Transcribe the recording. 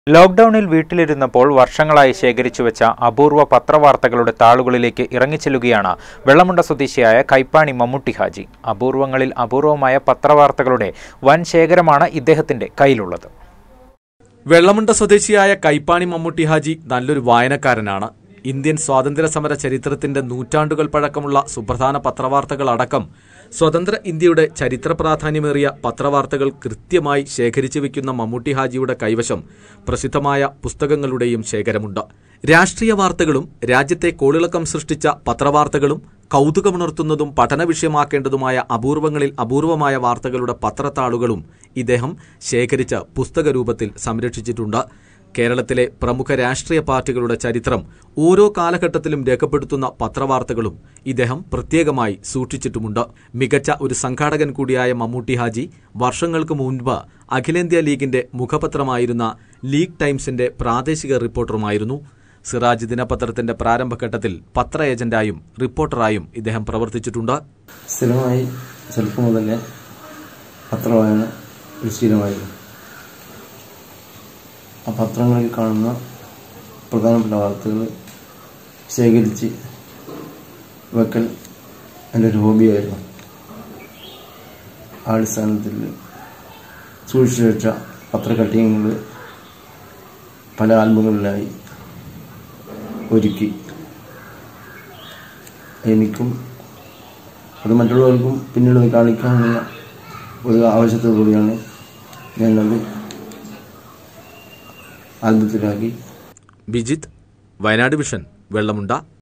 ലോക്ഡൌണിൽ വീട്ടിലിരുന്നപ്പോൾ വർഷങ്ങളായി ശേഖരിച്ചു വെച്ച അപൂർവ പത്രവാർത്തകളുടെ താളുകളിലേക്ക് ഇറങ്ങിച്ചെല്ലുകയാണ് വെള്ളമുണ്ട സ്വദേശിയായ കൈപ്പാണി മമ്മൂട്ടി ഹാജി അപൂർവങ്ങളിൽ അപൂർവമായ പത്രവാർത്തകളുടെ വൻ ശേഖരമാണ് ഇദ്ദേഹത്തിന്റെ കയ്യിലുള്ളത് വെള്ളമുണ്ട സ്വദേശിയായ കൈപ്പാണി മമ്മൂട്ടി ഹാജി നല്ലൊരു വായനക്കാരനാണ് ഇന്ത്യൻ സ്വാതന്ത്ര്യ സമര ചരിത്രത്തിന്റെ നൂറ്റാണ്ടുകൾ പഴക്കമുള്ള സുപ്രധാന പത്രവാർത്തകൾ അടക്കം സ്വതന്ത്ര ഇന്ത്യയുടെ ചരിത്ര പ്രാധാന്യമേറിയ പത്രവാർത്തകൾ കൃത്യമായി ശേഖരിച്ചു വെക്കുന്ന മമ്മൂട്ടി ഹാജിയുടെ കൈവശം പ്രസിദ്ധമായ പുസ്തകങ്ങളുടെയും ശേഖരമുണ്ട് രാഷ്ട്രീയ വാർത്തകളും രാജ്യത്തെ കോളിളക്കം സൃഷ്ടിച്ച പത്രവാർത്തകളും കൗതുകമുണർത്തുന്നതും പഠന വിഷയമാക്കേണ്ടതുമായ അപൂർവങ്ങളിൽ അപൂർവമായ വാർത്തകളുടെ പത്രത്താളുകളും ഇദ്ദേഹം ശേഖരിച്ച് പുസ്തക രൂപത്തിൽ സംരക്ഷിച്ചിട്ടുണ്ട് കേരളത്തിലെ പ്രമുഖ രാഷ്ട്രീയ പാർട്ടികളുടെ ചരിത്രം ഓരോ കാലഘട്ടത്തിലും രേഖപ്പെടുത്തുന്ന പത്രവാർത്തകളും ഇദ്ദേഹം പ്രത്യേകമായി സൂക്ഷിച്ചിട്ടുമുണ്ട് മികച്ച ഒരു സംഘാടകൻ കൂടിയായ മമ്മൂട്ടി ഹാജി വർഷങ്ങൾക്ക് മുൻപ് അഖിലേന്ത്യാ ലീഗിന്റെ മുഖപത്രമായിരുന്ന ലീഗ് ടൈംസിന്റെ പ്രാദേശിക റിപ്പോർട്ടറുമായിരുന്നു സിറാജ് ദിനപത്രത്തിന്റെ പ്രാരംഭഘട്ടത്തിൽ പത്ര ഏജന്റായും റിപ്പോർട്ടറായും ഇദ്ദേഹം പ്രവർത്തിച്ചിട്ടുണ്ട് സ്ഥിരമായി ചെറുപ്പം മുതലേ പത്രവായന ഒരു ശീലമായിരുന്നു ആ പത്രങ്ങളിൽ കാണുന്ന പ്രധാനപ്പെട്ട വാർത്തകൾ ശേഖരിച്ച് വെക്കൽ എൻ്റെ ഒരു ഹോബിയായിരുന്നു ആ അടിസ്ഥാനത്തിൽ സൂക്ഷിച്ചു വെച്ച പത്രക്കട്ടിയങ്ങൾ പല ആൽബങ്ങളിലായി ഒരുക്കി എനിക്കും അത് മറ്റുള്ളവർക്കും പിന്നീട് അത് കാണിക്കാനുള്ള ഒരു ആവശ്യത്തോടു കൂടിയാണ് ഞാനത് ആൽബത്തിലാക്കി ബിജിത്ത് വയനാട് വിഷൻ വെള്ളമുണ്ട